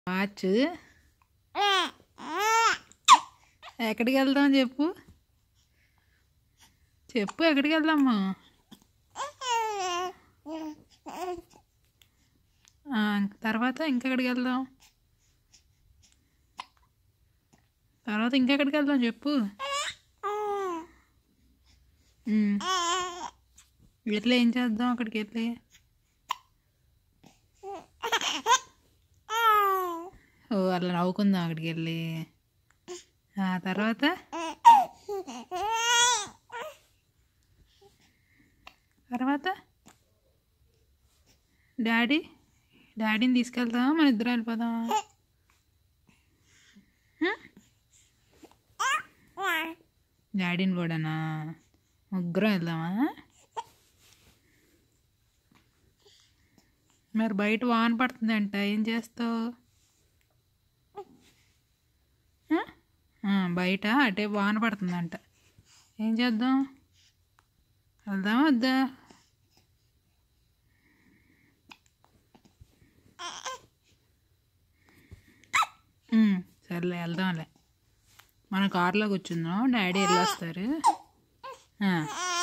Watch ఎక్కడికి వెళ్దాం చెప్పు చెప్పు ఎక్కడికి వెళ్దాము ఆ, తర్వాత ఇంకెక్కడికి వెళ్దాం తర్వాత ఇంకెక్కడికి వెళ్దాం చెప్పు ఉమ్. ఎట్లా ఏం చేద్దాం అక్కడికి వెళ్ళి ఓ అలా నవ్వుకుందాం అక్కడికి వెళ్ళి ఆ తర్వాత తర్వాత డాడీ డాడీని తీసుకెళ్తాం మన ఇద్దరు వెళ్ళిపోదాం డాడీని కూడానా ముగ్గురం వెళ్దామా మరి బయట వాన పడుతుందంట ఏం చేస్తావు ఆ? ఆ, బయట అటే వాన పడుతుందంట ఏం చేద్దాం వెళ్దామా వద్దా ఉమ్, సర్లే వెళ్దాంలే మన కారులో కూర్చుందాం డాడీ వెళ్ళొస్తారు ఆ.